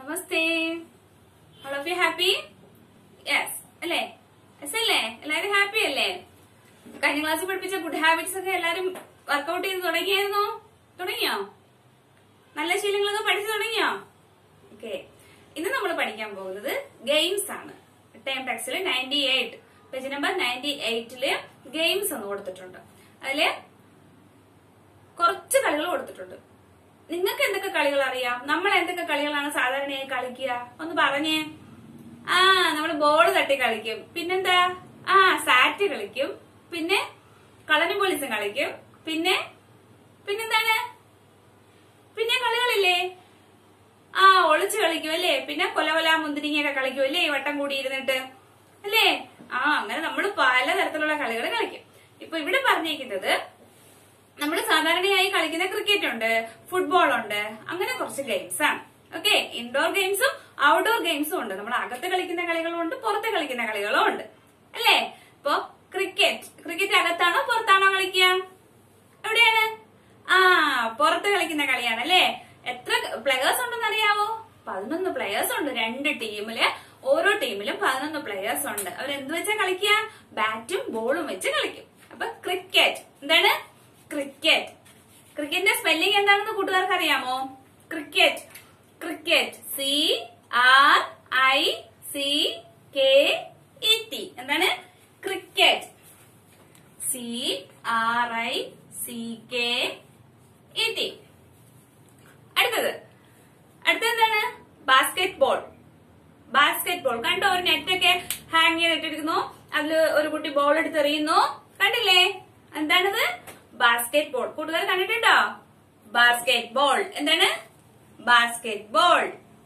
namaste all of you happy yes അല്ലേ yes അല്ലേ എല്ലാരും ഹാപ്പി അല്ലേ കഴിഞ്ഞ ക്ലാസ്സിൽ പഠിപ്പിച്ച ഗുഡ് ഹാബിറ്റ്സ് ഒക്കെ എല്ലാരും വർക്കൗട്ട് ചെയ്ത് തുടങ്ങിയായിരുന്നോ തുടങ്ങിയോ നല്ല ശീലങ്ങളൊക്കെ പഠിച്ചു തുടങ്ങിയോ ഓക്കെ ഇന്ന് നമ്മൾ പഠിക്കാൻ പോകുന്നത് ഗെയിംസ് ആണ് ടൈം ടെക്സ്റ്റില് ninety eight page number ninety എയ്റ്റില് ഗെയിംസ് എന്ന് കൊടുത്തിട്ടുണ്ട് അതില് കുറച്ച് കളികൾ കൊടുത്തിട്ടുണ്ട് നിങ്ങൾക്ക് എന്തൊക്കെ കളികൾ അറിയാം നമ്മൾ എന്തൊക്കെ കളികളാണ് സാധാരണയായി കളിക്കുക ഒന്ന് പറഞ്ഞേ ആ നമ്മൾ ബോൾ തട്ടി കളിക്കും പിന്നെന്താ ആ സാറ്റ് കളിക്കും പിന്നെ കളനും പോലീസും കളിക്കും പിന്നെ പിന്നെന്താണ് പിന്നെ കളികളില്ലേ ആ ഒളിച്ചു കളിക്കും അല്ലേ പിന്നെ കൊലകൊല മുന്തിരിങ്ങയൊക്കെ കളിക്കും അല്ലേ വട്ടം കൂടി ഇരുന്നിട്ട് അല്ലേ ആ അങ്ങനെ നമ്മൾ പലതരത്തിലുള്ള കളികൾ കളിക്കും ഇപ്പൊ ഇവിടെ പറഞ്ഞിരിക്കുന്നത് നമ്മൾ സാധാരണയായി കളിക്കുന്ന ക്രിക്കറ്റ് ഉണ്ട് ഫുട്ബോൾ ഉണ്ട് അങ്ങനെ കുറച്ച് ഗെയിംസ് ആണ് ഓക്കെ ഇൻഡോർ ഗെയിംസും ഔട്ട്ഡോർ ഗെയിംസും ഉണ്ട് നമ്മൾ അകത്ത് കളിക്കുന്ന കളികളും ഉണ്ട് പുറത്ത് കളിക്കുന്ന കളികളും ഉണ്ട് അല്ലേ ഇപ്പൊ ക്രിക്കറ്റ് ക്രിക്കറ്റ് അകത്താണോ പുറത്താണോ കളിക്കുക എവിടെയാണ് ആ പുറത്ത് കളിക്കുന്ന കളിയാണ് അല്ലേ എത്ര പ്ലെയേഴ്സ് ഉണ്ടെന്ന് അറിയാവോ പതിനൊന്ന് പ്ലെയേഴ്സ് ഉണ്ട് രണ്ട് ടീമില് ഓരോ ടീമിലും പതിനൊന്ന് പ്ലെയേഴ്സ് ഉണ്ട് അവർ എന്ത് വെച്ചാ കളിക്കുക ബാറ്റും ബോളും വെച്ച് കളിക്കും അപ്പൊ ക്രിക്കറ്റ് എന്താണ് ക്രിക്കറ്റ് ക്രിക്കറ്റിന്റെ സ്പെല്ലിംഗ് എന്താണെന്ന് കൂട്ടുകാർക്ക് അറിയാമോ cricket cricket C R I C K E T എന്താണ് cricket C R I C K E T അടുത്തത് അടുത്തത് എന്താണ് ബാസ്കറ്റ് ബോൾ ബാസ്കറ്റ് ബോൾ കണ്ടോ ഒരു നെറ്റൊക്കെ ഹാങ് ചെയ്തിട്ടിരിക്കുന്നു അതില് ഒരു കുട്ടി ബോൾ എടുത്ത് എറിയുന്നു കണ്ടില്ലേ എന്താണിത് ബാസ്കറ്റ് ബോൾ കൂട്ടുകാർ കണ്ടിട്ടുണ്ടോ ബാസ്കറ്റ് ബോൾ എന്താണ് basketball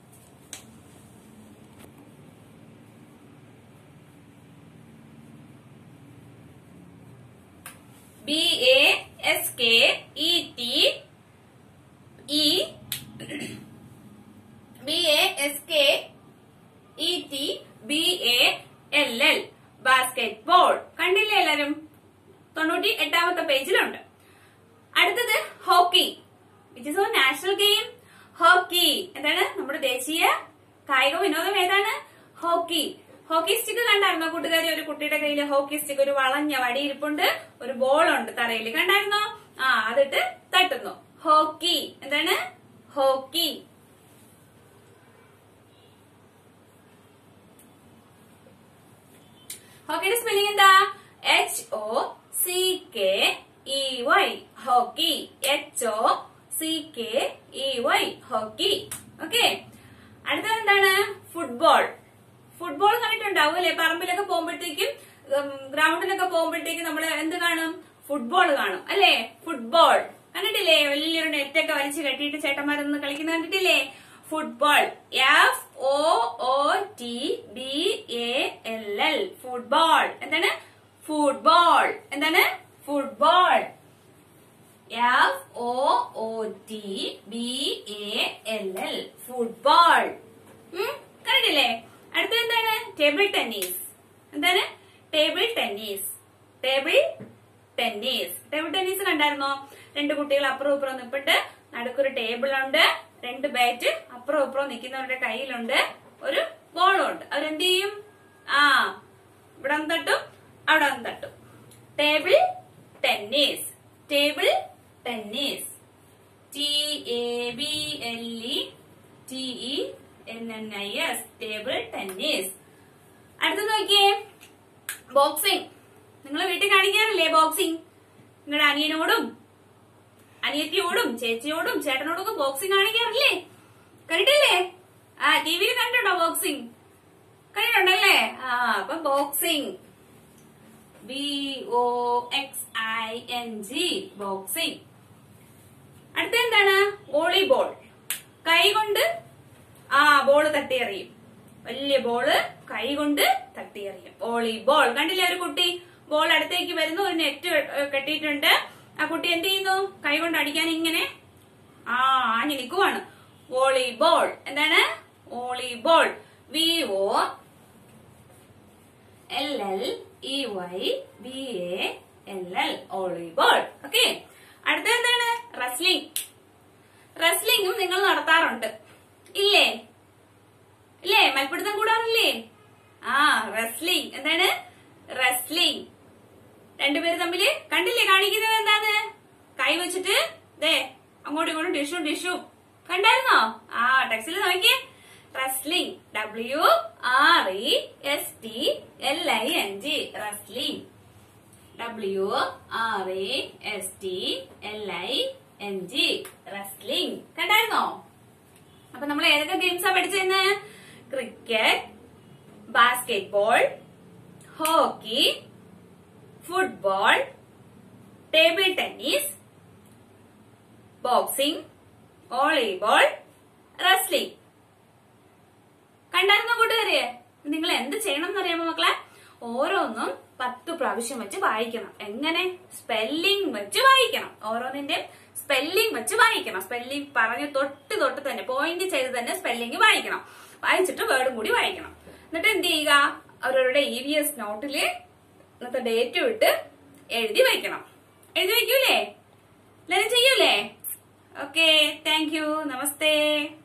B A S K E T B A A S K E B B A L basketball ബോൾ കണ്ടില്ലേ എല്ലാരും തൊണ്ണൂറ്റി എട്ടാമത്തെ പേജിലുണ്ട് അടുത്തത് hockey which is our national game hockey എന്താണ് നമ്മുടെ ദേശീയ കായിക വിനോദം ഏതാണ് ഹോക്കി ഹോക്കി സ്റ്റിക്ക് കണ്ടായിരുന്നോ കൂട്ടുകാരി ഒരു കുട്ടിയുടെ കയ്യിൽ ഹോക്കി സ്റ്റിക്ക് ഒരു വളഞ്ഞ വടിയിരിപ്പുണ്ട് ഒരു ബോൾ ഉണ്ട് തറയിൽ കണ്ടായിരുന്നോ ആ അതിട്ട് തട്ടുന്നു ഹോക്കി എന്താണ് ഹോക്കി ഹോക്കിയുടെ സ്പെല്ലിംഗ് എന്താ H O C K E Y hockey H O C K E Y hockey okay അടുത്തത് എന്താണ് ഫുട്ബോൾ ഫുട്ബോൾ കണ്ടിട്ടുണ്ടാവും അല്ലെ പറമ്പിലൊക്കെ പോകുമ്പോഴത്തേക്കും ഗ്രൗണ്ടിലൊക്കെ പോകുമ്പോഴത്തേക്കും നമ്മൾ എന്ത് കാണും ഫുട്ബോൾ കാണും അല്ലെ ഫുട്ബോൾ കണ്ടിട്ടില്ലേ വലിയൊരു നെറ്റൊക്കെ വലിച്ചു കെട്ടിയിട്ട് ചേട്ടന്മാരൊന്ന് കളിക്കുന്ന കണ്ടിട്ടില്ലേ football F O O T B A L L football എന്താണ് ഫുട്ബോൾ എന്താണ് football F O O T B A L L football കണ്ടിട്ടില്ലേ അടുത്തത് എന്താണ് ടേബിൾ ടെന്നീസ് എന്താണ് table tennis table tennis table tennis കണ്ടായിരുന്നോ രണ്ട് കുട്ടികൾ അപ്പുറം ഇപ്പുറം നിപ്പിട്ട് നടുക്കൊരു ടേബിൾ ഉണ്ട് രണ്ട് ബാറ്റ് അപ്പുറം ഇപ്പുറം നിൽക്കുന്നവരുടെ കയ്യിലുണ്ട് ഒരു ബോളും ഉണ്ട് അവരെന്ത് ചെയ്യും ആ ഇവിടെ ഒന്ന് തട്ടും അവിടെ ഒന്ന് തട്ടും table tennis table tennis T A B L E T E N N I S table tennis അടുത്ത നോക്കിയേ ബോക്സിംഗ് നിങ്ങൾ വീട്ടിൽ കാണിക്കാറില്ലേ ബോക്സിംഗ് നിങ്ങളുടെ അനിയനോടും അനിയത്തിയോടും ചേച്ചിയോടും ചേട്ടനോടും ഒക്കെ ബോക്സിംഗ് കാണിക്കാറില്ലേ കണ്ടിട്ടില്ലേ ആ ടി വിയിൽ കണ്ടിട്ടുണ്ടോ ബോക്സിംഗ് കണ്ടിട്ടുണ്ടല്ലേ ആ അപ്പൊ boxing B O X I N G boxing അടുത്ത എന്താണ് വോളിബോൾ കൈ കൊണ്ട് ആ ബോള് തട്ടിയെറിയും വലിയ ബോള് കൈ കൊണ്ട് തട്ടിയെറിയും വോളിബോൾ കണ്ടില്ലേ ഒരു കുട്ടി ബോൾ അടുത്തേക്ക് വരുന്നു ഒരു നെറ്റ് കെട്ടിയിട്ടുണ്ട് ആ കുട്ടി എന്ത് ചെയ്യുന്നു കൈ കൊണ്ട് അടിക്കാൻ ഇങ്ങനെ ആ ആഞ്ഞു നിൽക്കുവാണ് വോളിബോൾ എന്താണ് volleyball V O L L E Y B A L L volleyball okay അടുത്ത എന്താണ് റസ്ലിംഗ് റസ്ലിംഗും നിങ്ങൾ നടത്താറുണ്ട് ഇല്ലേ ഇല്ലേ മൽപ്പിടുത്തം കൂടാറില്ലേ ആ റെസ്ലിംഗ് എന്താണ് റെസ്ലിംഗ് രണ്ടുപേര് തമ്മില് കണ്ടില്ലേ കാണിക്കുന്നത് എന്താണ് കൈ വെച്ചിട്ട് ദേ അങ്ങോട്ടും ഇങ്ങോട്ടും ഡിഷും ഡിഷും കണ്ടായിരുന്നോ ആ ടെക്സ്റ്റിൽ നോക്കിയേ wrestling W R E S T L I N G wrestling W R E S T L I N G wrestling കണ്ടായിരുന്നോ അപ്പൊ നമ്മൾ ഏതൊക്കെ ഗെയിംസാ പഠിച്ചെന്ന് cricket basketball hockey football table tennis boxing volleyball wrestling കണ്ടായിരുന്നോ കൂട്ടുകാരെ നിങ്ങൾ എന്ത് ചെയ്യണം എന്നറിയാമോ മക്കളെ ഓരോന്നും പത്ത് പ്രാവശ്യം വെച്ച് വായിക്കണം എങ്ങനെ സ്പെല്ലിംഗ് വെച്ച് വായിക്കണം ഓരോന്നിന്റെ സ്പെല്ലിംഗ് വെച്ച് വായിക്കണം സ്പെല്ലിംഗ് പറഞ്ഞ് തൊട്ട് തൊട്ട് തന്നെ പോയിന്റ് ചെയ്ത് തന്നെ സ്പെല്ലിംഗ് വായിക്കണം വായിച്ചിട്ട് വേർഡും കൂടി വായിക്കണം എന്നിട്ട് എന്ത് ചെയ്യുക അവരവരുടെ ഇ വി എസ് നോട്ടില് ഇന്നത്തെ ഡേറ്റ് ഇട്ട് എഴുതി വയ്ക്കണം എഴുതി വയ്ക്കൂലേ എല്ലാവരും ചെയ്യൂലേ ഓക്കെ താങ്ക് യു നമസ്തേ